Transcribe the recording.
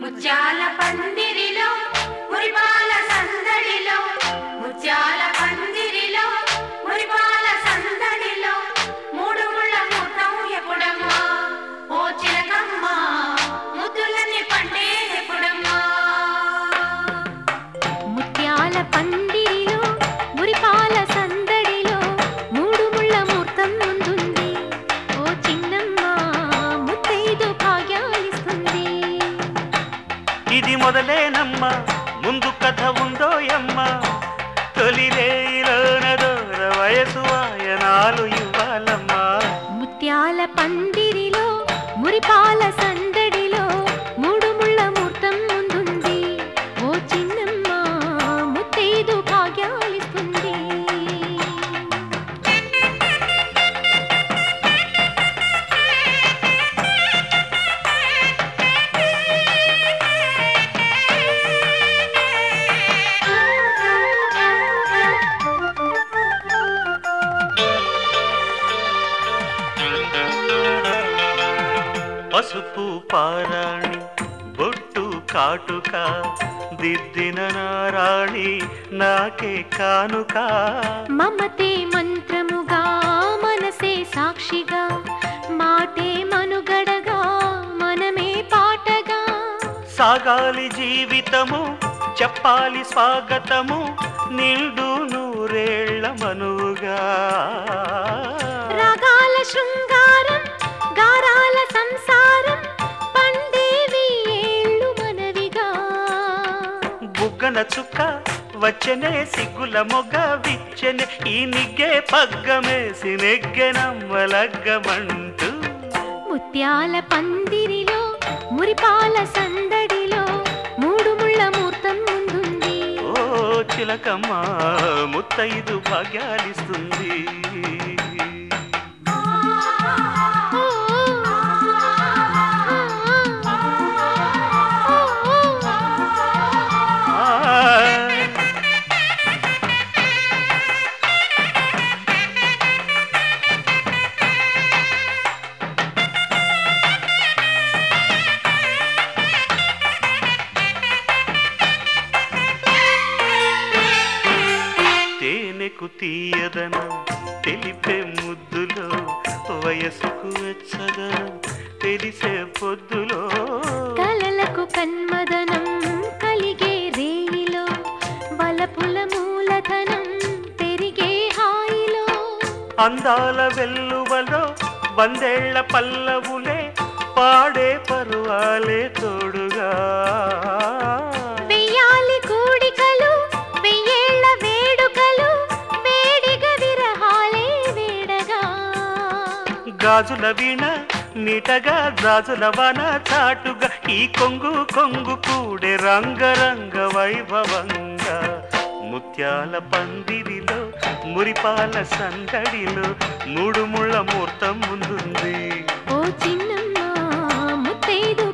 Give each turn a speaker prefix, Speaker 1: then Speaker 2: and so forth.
Speaker 1: ముత్యాల పందిరిలో మురిపాల సందడిలో ముత్యాల పందిరిలో మురిపాల సందడిలో మూడు ముళ్ళ ముఖం ఎప్పుడమ్మా ఓ చిలకమ్మ ముద్దులని పండే ఎప్పుడమ్మా
Speaker 2: ముత్యాల పందిరిలో మురిపాల సందడిలో మూడు ముళ్ళ మూర్తం ముందుంది ఓ చిన్నమ్మ ముత్తైదు భాగ్యాలిస్తుంది
Speaker 3: ఇది మొదలేనమ్మా ముందు కథ ఉందోయమ్మ తొలిరేయిలోన దూర వయసు వాయనాలు ఇవ్వాలమ్మా
Speaker 2: ముత్యాల పందిరిలో మురిపాల సందడిలో మూడు ముళ్ళ మూర్తం ముందుంది ఓ చిన్నమ్మ ముత్తైదు భాగ్యాలిస్తుంది
Speaker 3: పసుపు పారాణి బొట్టు కాటుక దిద్దిన నారాణి నాకే కానుక
Speaker 2: మమతే మంత్రముగా మనసే సాక్షిగా మాటే మనుగడగా మనమే పాటగా
Speaker 3: సాగాలి జీవితము చెప్పాలి స్వాగతము నిండు నూరేళ్ల మనుగా
Speaker 2: రాగాల శృంగారం గారాల సంసారం పండేవి ఏళ్ళు మనవిగా
Speaker 3: బుగ్గన చుక్క వచ్చనే సిగ్గుల మొగ విచ్చనే ఈ నిగ్గే పగ్గమేసి నెగ్గెనమ్మలగ్గమంటూ
Speaker 2: ముత్యాల పందిరిలో మురిపాల సందడిలో మూడు ముళ్ళ మూర్తం ముందుంది
Speaker 3: ఓ చిలకమ్మ ముత్తైదు భాగ్యాలిస్తుంది
Speaker 2: ఓ,
Speaker 3: ఆ, తేనెకు తీయదనం తెలిపే ముద్దులో వయసుకు వెచ్చదనం తెలిసే పొద్దులో
Speaker 2: కలలకు కన్మదనం కలిగే రేయిలో బలపుల మూలధనం పెరిగే హాయిలో
Speaker 3: అందాల వెల్లువలో వందేళ్ల పల్లవులే పాడే పరువాలే తోడుగా
Speaker 2: వెయ్యాలి కూడికలు వెయ్యేళ్ల వేడుకలు వేడిగా విరహాలే వేడగా
Speaker 3: గాజుల వీణ నీటగా గాజుల వన చాటుగా ఈ కొంగు కొంగు కూడే రంగరంగ వైభవంగా ముత్యాల పందిరిలో మురిపాల సందడిలో మూడు ముళ్ళ మూర్తం ముందుంది
Speaker 2: ఓ చిన్నమ్మ ముత్తైదు